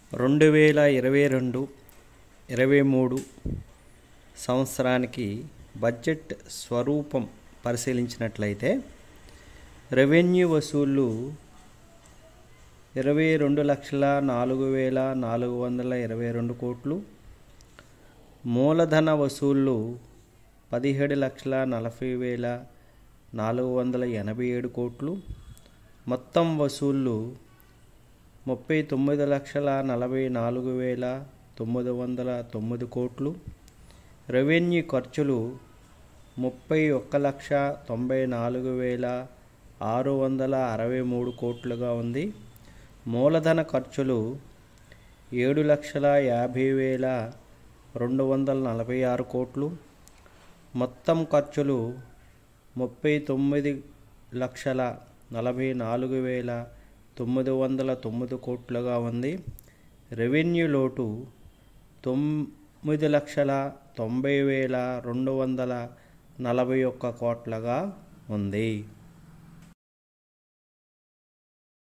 రెండు వేల ఇరవై రెండు ఇరవై మూడు సంవత్సరానికి బడ్జెట్ స్వరూపం పరిశీలించినట్లయితే రెవెన్యూ వసూళ్ళు ఇరవై రెండు లక్షల నాలుగు వేల నాలుగు వందల ఇరవై రెండు కోట్లు మూలధన వసూళ్ళు పదిహేడు లక్షల నలభై వేల నాలుగు వందల ఎనభై ఏడు కోట్లు మొత్తం వసూళ్ళు ముప్పై తొమ్మిది లక్షల నలభై నాలుగు వేల తొమ్మిది వందల తొమ్మిది కోట్లు రెవెన్యూ ఖర్చులు ముప్పై ఒక్క లక్ష తొంభై నాలుగు వేల ఆరు వందల అరవై మూడు కోట్లుగా ఉంది మూలధన ఖర్చులు ఏడు లక్షల యాభై వేల రెండు వందల నలభై ఆరు కోట్లు మొత్తం ఖర్చులు ముప్పై తొమ్మిది లక్షల నలభై నాలుగు వేల తొమ్మిది వందల తొమ్మిది కోట్లుగా ఉంది రెవెన్యూ లోటు తొమ్మిది లక్షల తొంభై వేల రెండు వందల నలభై ఒక్క కోట్లుగా ఉంది